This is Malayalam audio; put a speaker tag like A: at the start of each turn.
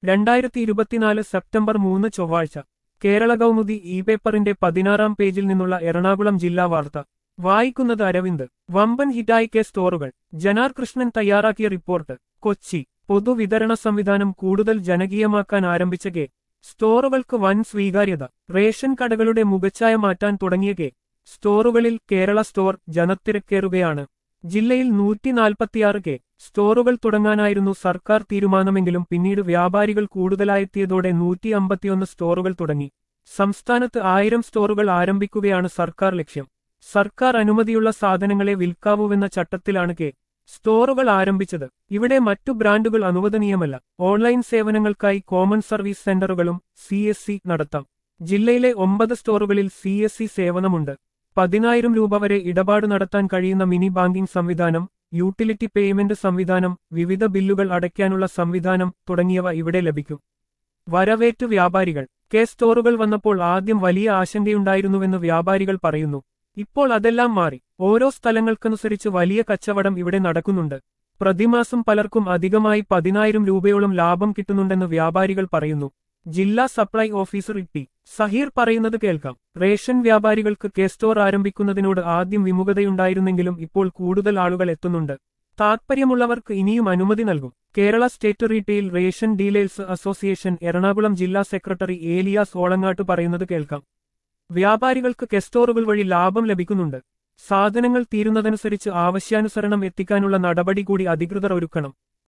A: രണ്ടായിരത്തി ഇരുപത്തിനാല് സെപ്റ്റംബർ മൂന്ന് ചൊവ്വാഴ്ച കേരള കൗമുദി ഇ പേപ്പറിന്റെ പതിനാറാം പേജിൽ നിന്നുള്ള എറണാകുളം ജില്ലാ വാർത്ത വായിക്കുന്നത് അരവിന്ദ് വമ്പൻ ഹിറ്റായി കെ സ്റ്റോറുകൾ ജനാർ കൃഷ്ണൻ തയ്യാറാക്കിയ റിപ്പോർട്ട് കൊച്ചി പൊതുവിതരണ സംവിധാനം കൂടുതൽ ജനകീയമാക്കാൻ ആരംഭിച്ച കെ സ്റ്റോറുകൾക്ക് വൻ സ്വീകാര്യത റേഷൻ കടകളുടെ മുഖച്ഛായ മാറ്റാൻ തുടങ്ങിയ കെ സ്റ്റോറുകളിൽ കേരള സ്റ്റോർ ജനത്തിരക്കേറുകയാണ് ജില്ലയിൽ നൂറ്റി നാൽപ്പത്തിയാറ് കെ സ്റ്റോറുകൾ തുടങ്ങാനായിരുന്നു സർക്കാർ തീരുമാനമെങ്കിലും പിന്നീട് വ്യാപാരികൾ കൂടുതലായെത്തിയതോടെ നൂറ്റി അമ്പത്തിയൊന്ന് സ്റ്റോറുകൾ തുടങ്ങി സംസ്ഥാനത്ത് ആയിരം സ്റ്റോറുകൾ ആരംഭിക്കുകയാണ് സർക്കാർ ലക്ഷ്യം സർക്കാർ അനുമതിയുള്ള സാധനങ്ങളെ വിൽക്കാവൂവെന്ന ചട്ടത്തിലാണ് കെ സ്റ്റോറുകൾ ആരംഭിച്ചത് ഇവിടെ മറ്റു ബ്രാൻഡുകൾ അനുവദനീയമല്ല ഓൺലൈൻ സേവനങ്ങൾക്കായി കോമൺ സർവീസ് സെന്ററുകളും സി നടത്താം ജില്ലയിലെ ഒമ്പത് സ്റ്റോറുകളിൽ സി സേവനമുണ്ട് പതിനായിരം രൂപ വരെ ഇടപാട് നടത്താൻ കഴിയുന്ന മിനി ബാങ്കിംഗ് സംവിധാനം യൂട്ടിലിറ്റി പേയ്മെന്റ് സംവിധാനം വിവിധ ബില്ലുകൾ അടയ്ക്കാനുള്ള സംവിധാനം തുടങ്ങിയവ ഇവിടെ ലഭിക്കും വരവേറ്റ് വ്യാപാരികൾ കെ സ്റ്റോറുകൾ വന്നപ്പോൾ ആദ്യം വലിയ ആശങ്കയുണ്ടായിരുന്നുവെന്ന് വ്യാപാരികൾ പറയുന്നു ഇപ്പോൾ അതെല്ലാം മാറി ഓരോ സ്ഥലങ്ങൾക്കനുസരിച്ച് വലിയ കച്ചവടം ഇവിടെ നടക്കുന്നുണ്ട് പ്രതിമാസം പലർക്കും അധികമായി പതിനായിരം രൂപയോളം ലാഭം കിട്ടുന്നുണ്ടെന്ന് വ്യാപാരികൾ പറയുന്നു ജില്ലാ സപ്ലൈ ഓഫീസർ ഇട്ടി സഹീർ പറയുന്നത് കേൾക്കാം റേഷൻ വ്യാപാരികൾക്ക് കെ സ്റ്റോർ ആരംഭിക്കുന്നതിനോട് ആദ്യം വിമുഖതയുണ്ടായിരുന്നെങ്കിലും ഇപ്പോൾ കൂടുതൽ ആളുകൾ എത്തുന്നുണ്ട് താത്പര്യമുള്ളവർക്ക് ഇനിയും അനുമതി നൽകും Kerala state retail ration dealers association Ernakulam ജില്ലാ സെക്രട്ടറി ഏലിയാസ് ഓളങ്ങാട്ട് പറയുന്നത് കേൾക്കാം വ്യാപാരികൾക്ക് കെസ്റ്റോറുകൾ വഴി ലാഭം ലഭിക്കുന്നുണ്ട് സാധനങ്ങൾ തീരുന്നതനുസരിച്ച് ആവശ്യാനുസരണം എത്തിക്കാനുള്ള നടപടി കൂടി അധികൃതർ ഒരുക്കണം